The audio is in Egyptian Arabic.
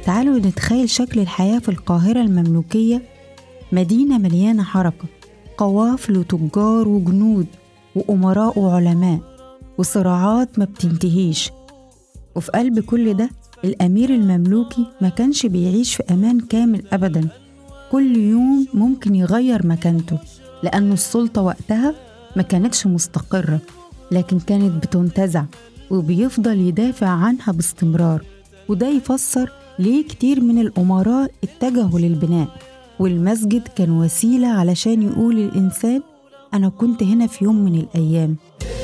تعالوا نتخيل شكل الحياة في القاهرة المملوكية مدينة مليانة حركة قوافل وتجار وجنود وأمراء وعلماء وصراعات ما بتنتهيش وفي قلب كل ده الأمير المملوكي ما كانش بيعيش في أمان كامل أبدا كل يوم ممكن يغير مكانته لأنه السلطة وقتها ما كانتش مستقرة لكن كانت بتنتزع وبيفضل يدافع عنها باستمرار وده يفسر ليه كتير من الأمراء اتجهوا للبناء والمسجد كان وسيلة علشان يقول الإنسان أنا كنت هنا في يوم من الأيام